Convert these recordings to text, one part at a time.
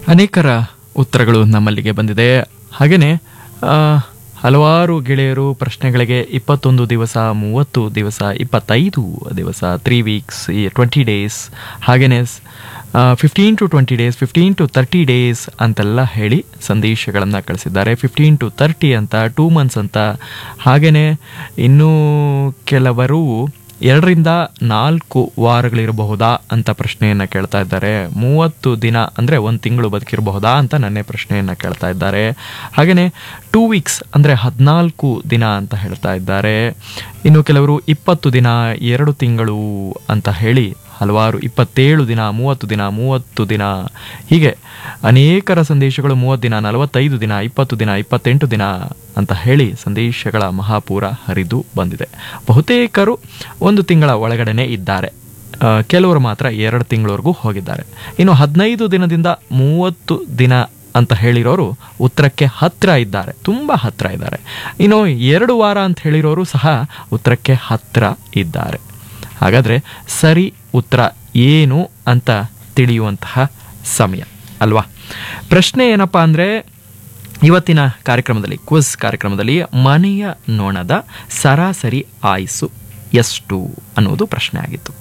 ಅನೇಕರ ಉತ್ತರಗಳು ನಮ್ಮಲ್ಲಿಗೆ ಬಂದಿದೆ ಹಾಗೆಯೇ ಹಲವಾರು ಗೆಳೆಯರು ಪ್ರಶ್ನೆಗಳಿಗೆ ಇಪ್ಪತ್ತೊಂದು ದಿವಸ ಮೂವತ್ತು ದಿವಸ ಇಪ್ಪತ್ತೈದು ದಿವಸ ತ್ರೀ ವೀಕ್ಸ್ ಟ್ವೆಂಟಿ ಡೇಸ್ ಹಾಗೆಯೇ fifteen to twenty days fifteen to thirty days ಅಂತೆಲ್ಲ ಹೇಳಿ ಸಂದೇಶಗಳನ್ನು ಕಳಿಸಿದ್ದಾರೆ ಫಿಫ್ಟೀನ್ ಟು ತರ್ಟಿ ಅಂತ ಟೂ ಮಂತ್ಸ್ ಅಂತ ಹಾಗೆಯೇ ಇನ್ನೂ ಕೆಲವರು ಎರಡರಿಂದ ನಾಲ್ಕು ವಾರಗಳಿರಬಹುದಾ ಅಂತ ಪ್ರಶ್ನೆಯನ್ನು ಕೇಳ್ತಾ ಇದ್ದಾರೆ ಮೂವತ್ತು ದಿನ ಅಂದರೆ ಒಂದು ತಿಂಗಳು ಬದುಕಿರಬಹುದಾ ಅಂತ ನನ್ನೇ ಪ್ರಶ್ನೆಯನ್ನು ಕೇಳ್ತಾ ಇದ್ದಾರೆ ಹಾಗೆಯೇ ಟೂ ವೀಕ್ಸ್ ಅಂದರೆ ಹದಿನಾಲ್ಕು ದಿನ ಅಂತ ಹೇಳ್ತಾ ಇದ್ದಾರೆ ಇನ್ನು ಕೆಲವರು ಇಪ್ಪತ್ತು ದಿನ ಎರಡು ತಿಂಗಳು ಅಂತ ಹೇಳಿ ಹಲವಾರು ಇಪ್ಪತ್ತೇಳು ದಿನ ಮೂವತ್ತು ದಿನ ಮೂವತ್ತು ದಿನ ಹೀಗೆ ಅನೇಕರ ಸಂದೇಶಗಳು ಮೂವತ್ತು ದಿನ ನಲವತ್ತೈದು ದಿನ ಇಪ್ಪತ್ತು ದಿನ ಇಪ್ಪತ್ತೆಂಟು ದಿನ ಅಂತ ಹೇಳಿ ಸಂದೇಶಗಳ ಮಹಾಪೂರ ಹರಿದು ಬಂದಿದೆ ಬಹುತೇಕರು ಒಂದು ತಿಂಗಳ ಒಳಗಡೆನೆ ಇದ್ದಾರೆ ಆ, ಕೆಲವರು ಮಾತ್ರ ಎರಡು ತಿಂಗಳವರೆಗೂ ಹೋಗಿದ್ದಾರೆ ಇನ್ನು ಹದಿನೈದು ದಿನದಿಂದ ಮೂವತ್ತು ದಿನ ಅಂತ ಹೇಳಿರೋರು ಉತ್ತರಕ್ಕೆ ಹತ್ರ ಇದ್ದಾರೆ ತುಂಬ ಹತ್ರ ಇದ್ದಾರೆ ಇನ್ನು ಎರಡು ವಾರ ಅಂತ ಹೇಳಿರೋರು ಸಹ ಉತ್ತರಕ್ಕೆ ಹತ್ರ ಇದ್ದಾರೆ ಹಾಗಾದರೆ ಸರಿ ಉತ್ತರ ಏನು ಅಂತ ತಿಳಿಯುವಂತಹ ಸಮಯ ಅಲ್ವಾ ಪ್ರಶ್ನೆ ಏನಪ್ಪ ಅಂದರೆ ಇವತ್ತಿನ ಕಾರ್ಯಕ್ರಮದಲ್ಲಿ ಕ್ವಿಜ್ ಕಾರ್ಯಕ್ರಮದಲ್ಲಿ ಮನೆಯ ನೊಣದ ಸರಾಸರಿ ಆಯುಸ್ಸು ಎಷ್ಟು ಅನ್ನೋದು ಪ್ರಶ್ನೆ ಆಗಿತ್ತು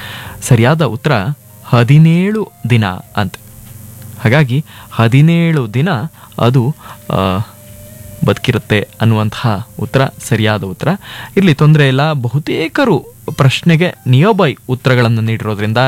ಸರಿಯಾದ ಉತ್ತರ ಹದಿನೇಳು ದಿನ ಅಂತ ಹಾಗಾಗಿ ಹದಿನೇಳು ದಿನ ಅದು ಆ, ಬದುಕಿರುತ್ತೆ ಅನ್ನುವಂತಹ ಉತ್ತರ ಸರಿಯಾದ ಉತ್ತರ ಇರಲಿ ತೊಂದರೆ ಇಲ್ಲ ಬಹುತೇಕರು ಪ್ರಶ್ನೆಗೆ ನಿಯೋಬೈ ಉತ್ತರಗಳನ್ನು ನೀಡಿರೋದ್ರಿಂದ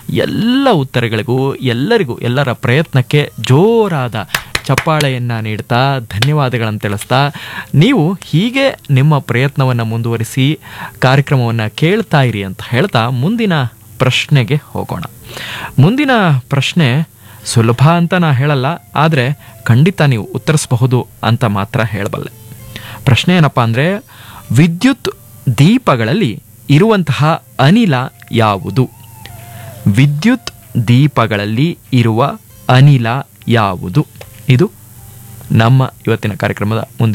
ಎಲ್ಲ ಉತ್ತರಗಳಿಗೂ ಎಲ್ಲರಿಗೂ ಎಲ್ಲರ ಪ್ರಯತ್ನಕ್ಕೆ ಜೋರಾದ ಚಪ್ಪಾಳೆಯನ್ನು ನೀಡ್ತಾ ಧನ್ಯವಾದಗಳನ್ನು ತಿಳಿಸ್ತಾ ನೀವು ಹೀಗೆ ನಿಮ್ಮ ಪ್ರಯತ್ನವನ್ನು ಮುಂದುವರಿಸಿ ಕಾರ್ಯಕ್ರಮವನ್ನು ಕೇಳ್ತಾ ಇರಿ ಅಂತ ಹೇಳ್ತಾ ಮುಂದಿನ ಪ್ರಶ್ನೆಗೆ ಹೋಗೋಣ ಮುಂದಿನ ಪ್ರಶ್ನೆ ಸುಲಭ ಅಂತ ನಾ ಹೇಳಲ್ಲ ಆದರೆ ಖಂಡಿತ ನೀವು ಉತ್ತರಿಸಬಹುದು ಅಂತ ಮಾತ್ರ ಹೇಳಬಲ್ಲೆ ಪ್ರಶ್ನೆ ಏನಪ್ಪ ಅಂದರೆ ವಿದ್ಯುತ್ ದೀಪಗಳಲ್ಲಿ ಇರುವಂತಹ ಅನಿಲ ಯಾವುದು ವಿದ್ಯುತ್ ದೀಪಗಳಲ್ಲಿ ಇರುವ ಅನಿಲ ಯಾವುದು ಇದು ನಮ್ಮ ಇವತ್ತಿನ ಕಾರ್ಯಕ್ರಮದ ಮುಂದಿನ